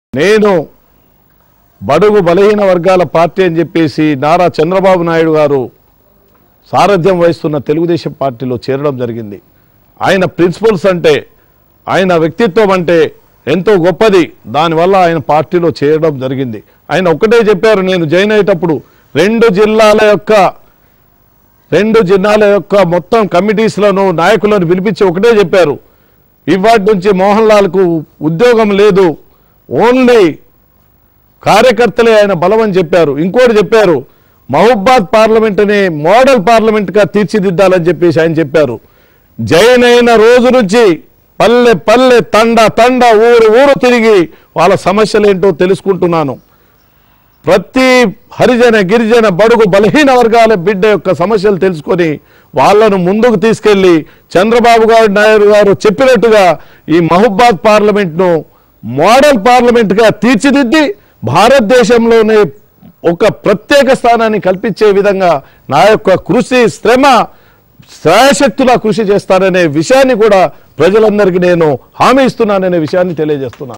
నేను బడుగు బలహీన వర్గాల పార్టీ అని చెప్పేసి నారా చంద్రబాబు నాయుడు గారు సారథ్యం వహిస్తున్న తెలుగుదేశం పార్టీలో చేరడం జరిగింది ఆయన ప్రిన్సిపల్స్ అంటే ఆయన వ్యక్తిత్వం అంటే ఎంతో గొప్పది దానివల్ల ఆయన పార్టీలో చేరడం జరిగింది ఆయన ఒకటే చెప్పారు నేను జాయిన్ అయ్యేటప్పుడు రెండు జిల్లాల యొక్క రెండు జిల్లాల యొక్క మొత్తం కమిటీస్లను నాయకులను పిలిపించి ఒకటే చెప్పారు ఇవాటి నుంచి మోహన్ లాల్కు ఉద్యోగం లేదు ఓన్లీ కార్యకర్తలే ఆయన బలం అని చెప్పారు ఇంకోటి చెప్పారు మహబాద్ పార్లమెంట్ని మోడల్ పార్లమెంట్గా తీర్చిదిద్దాలని చెప్పేసి ఆయన చెప్పారు జైన్ అయిన రోజు నుంచి పల్లె పల్లె తండ తండ ఊరు ఊరు తిరిగి వాళ్ళ సమస్యలు ఏంటో తెలుసుకుంటున్నాను ప్రతి హరిజన గిరిజన బడుగు బలహీన వర్గాల బిడ్డ యొక్క సమస్యలు తెలుసుకొని వాళ్ళను ముందుకు తీసుకెళ్లి చంద్రబాబు గారు నాయుడు గారు చెప్పినట్టుగా ఈ మహబాద్ పార్లమెంట్ను మోడల్ పార్లమెంట్గా తీర్చిదిద్ది భారతదేశంలోనే ఒక ప్రత్యేక స్థానాన్ని కల్పించే విధంగా నా యొక్క కృషి శ్రమ శ్రాయశక్తులా కృషి చేస్తాననే విషయాన్ని కూడా ప్రజలందరికీ నేను హామీ ఇస్తున్నాననే విషయాన్ని తెలియజేస్తున్నాను